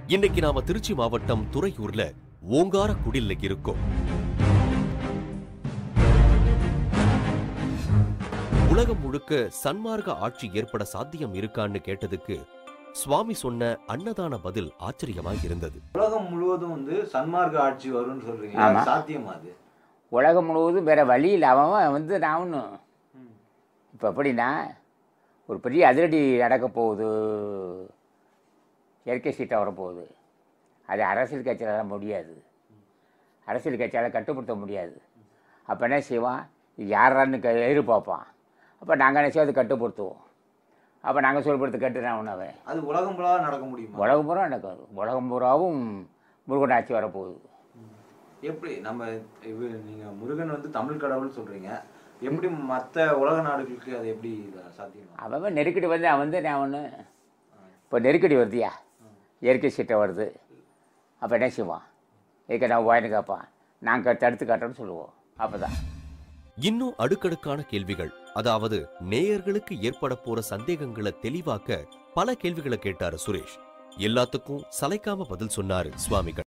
இன்னைக்கு நாம திருச்சி மாவட்டம் துறையூர்ல ஓங்கார குடில்ல இருக்கோம் உலகம் முழுக்க சன்மார்க்க ஆட்சி ஏற்பட சாத்தியம் இருக்கான்னு கேட்டதுக்கு சுவாமி சொன்ன அன்னதான பதில் ஆச்சரியமா இருந்தது உலகம் முழுவதும் வந்து சன்மார்க்க ஆட்சி வரும்னு சொல்றீங்க ஆமா. அது சாத்தியமா அது உலகம் முழுவதும் வேற வழி இல்லை அவன் அவன் வந்து நான் ஒன்றும் இப்போ எப்படின்னா ஒரு பெரிய அதிரடி நடக்க போகுது இயற்கை சீட்டாக வரப்போகுது அது அரசியல் கட்சியால் முடியாது அரசியல் கட்சியால் கட்டுப்படுத்த முடியாது அப்போ என்ன செய்வான் இது யாரான்னு க எதிர்பார்ப்பான் அப்போ நாங்கள் என்ன செய்வோம் அதை கட்டுப்படுத்துவோம் அப்போ நாங்கள் சொல்படுத்த கட்டுறான் அவன் அவன் அது உலகம் ஃபுல்லாக நடக்க முடியுமா உலகம் பூரா நடக்காது உலகம் பூராவும் முருகன் ஆட்சி வரப்போகுது எப்படி நம்ம இவ- நீங்க முருகன் வந்து தமிழ் கடவுள் சொல்றீங்க எப்படி மத்த உலக நாடுகளுக்கு அது எப்படி இது சாத்தியம் அவன் அவன் நெருக்கடி வந்து அவன் வந்து நான் ஒன்று இப்போ நெருக்கடி வருதியா இயற்கை சீட்டை வருது அப்போ என்ன செய்வான் ஏற்க நான் வாயின்னு கேட்பான் நாங்கள் தடுத்து காட்டுறோன்னு சொல்லுவோம் அப்போ தான் இன்னும் அடுக்கடுக்கான கேள்விகள் அதாவது நேயர்களுக்கு ஏற்பட போற சந்தேகங்களை தெளிவாக்க பல கேள்விகளை கேட்டாரு சுரேஷ் எல்லாத்துக்கும் சளைக்காம பதில் சொன்னாரு சுவாமிகள்